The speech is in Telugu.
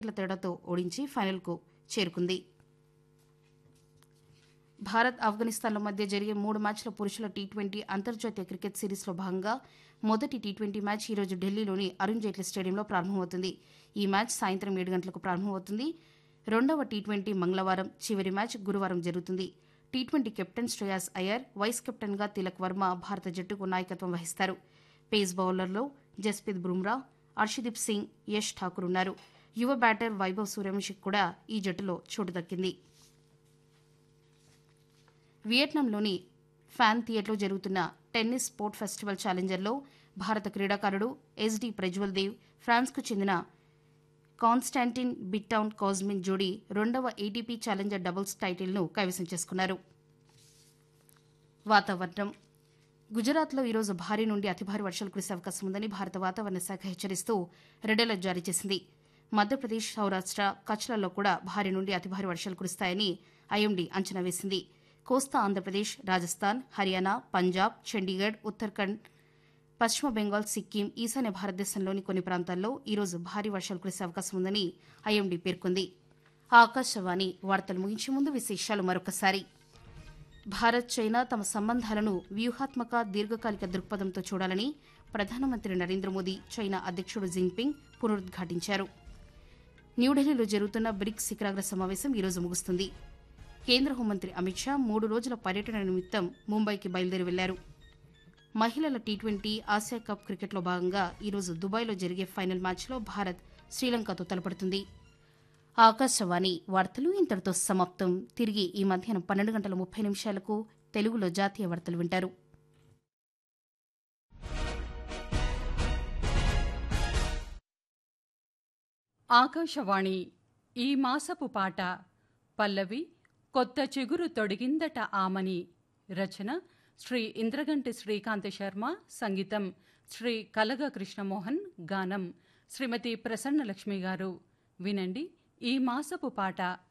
వికెట్ల తేడాతో ఓడించి ఫైనల్కు చేరుకుంది భారత్ ఆఫ్ఘనిస్తాన్ల మధ్య జరిగే మూడు మ్యాచ్ల పురుషుల టీ ట్వంటీ అంతర్జాతీయ క్రికెట్ సిరీస్లో భాగంగా మొదటి టీ ట్వంటీ మ్యాచ్ ఈరోజు ఢిల్లీలోని అరుణ్ జైట్లీ స్టేడియంలో ప్రారంభమవుతుంది ఈ మ్యాచ్ సాయంత్రం ఏడు గంటలకు ప్రారంభమవుతుంది రెండవ టీ ట్వంటీ మంగళవారం చివరి మ్యాచ్ గురువారం జరుగుతుంది T twenty captain Shreyas Iyer vice కెప్టెన్గా తిలక్ వర్మ భారత జట్టుకు నాయకత్వం వహిస్తారు పేస్ బౌలర్లో జస్ప్రీత్ బుమ్రా హర్షదీప్ సింగ్ యష్ ఠాకూర్ ఉన్నారు యువ బ్యాటర్ వైభవ్ సూర్యవంశీకి కూడా ఈ జట్టులో చోటు దక్కింది వియట్నాంలోని ఫ్యాన్ థియేటర్లో జరుగుతున్న టెన్నిస్ స్పోర్ట్ ఫెస్టివల్ ఛాలెంజర్లో భారత క్రీడాకారుడు ఎస్డి ప్రజ్వల్ దేవ్ ఫ్రాన్స్కు చెందిన కాన్స్టాంటిన్ బిట్టౌన్ కాజ్మిన్ జోడీ రెండవ ఏటీపీ ఛాలెంజర్ డబుల్స్ టైటిల్ను కైవసం చేసుకున్నారు వాతావరణం గుజరాత్లో ఈరోజు భారీ నుండి అతి భారీ వర్షాలు కురిసే అవకాశం ఉందని భారత వాతావరణ శాఖ హెచ్చరిస్తూ రెడ్ అలర్ట్ జారీ చేసింది మధ్యప్రదేశ్ సౌరాష్ట్ర కచ్లలో కూడా భారీ నుండి అతి భారీ వర్షాలు కురుస్తాయని ఐఎండీ అంచనా వేసింది కోస్తా ఆంధ్రప్రదేశ్ రాజస్థాన్ హర్యానా పంజాబ్ చండీగఢ్ ఉత్తరాఖండ్ పశ్చిమ బెంగాల్ సిక్కిం ఈశాన్య భారతదేశంలోని కొన్ని ప్రాంతాల్లో ఈరోజు భారీ వర్షాలు కురిసే అవకాశం ఉందని ఐఎండీ పేర్కొంది ఆకాశవాణి వార్తలు ముగించే ముందు విశేషాలు మరొకసారి భారత్ చైనా తమ సంబంధాలను వ్యూహాత్మక దీర్ఘకాలిక దృక్పథంతో చూడాలని ప్రధానమంత్రి నరేంద్ర మోదీ చైనా అధ్యక్షుడు జిన్పింగ్ పునరుద్ఘాటించారు న్యూఢిల్లీలో జరుగుతున్న బ్రిక్స్ శిఖరాగ్ర సమావేశం ఈరోజు ముగుస్తుంది కేంద్ర హోంమంత్రి అమిత్ షా మూడు రోజుల పర్యటన నిమిత్తం ముంబైకి బయలుదేరి వెళ్లారు మహిళల టీ ట్వంటీ ఆసియా కప్ క్రికెట్లో భాగంగా ఈరోజు దుబాయ్లో జరిగే ఫైనల్ మ్యాచ్లో భారత్ శ్రీలంకతో తలపడుతుంది ఆకాశవాణి వార్తలు ఇంతటితో సమాప్తం తిరిగి ఈ మధ్యాహ్నం పన్నెండు గంటల ముప్పై నిమిషాలకు తెలుగులో జాతీయ వార్తలు వింటారు ఆకాశవాణి ఈ మాసపు పాట పల్లవి కొత్త చిగురు తొడిగిందట ఆమని రచన శ్రీ ఇంద్రగంటి శ్రీకాంత శర్మ సంగీతం శ్రీ కలగ కృష్ణమోహన్ గానం శ్రీమతి ప్రసన్నలక్ష్మి గారు వినండి ఈ మాసపు పాట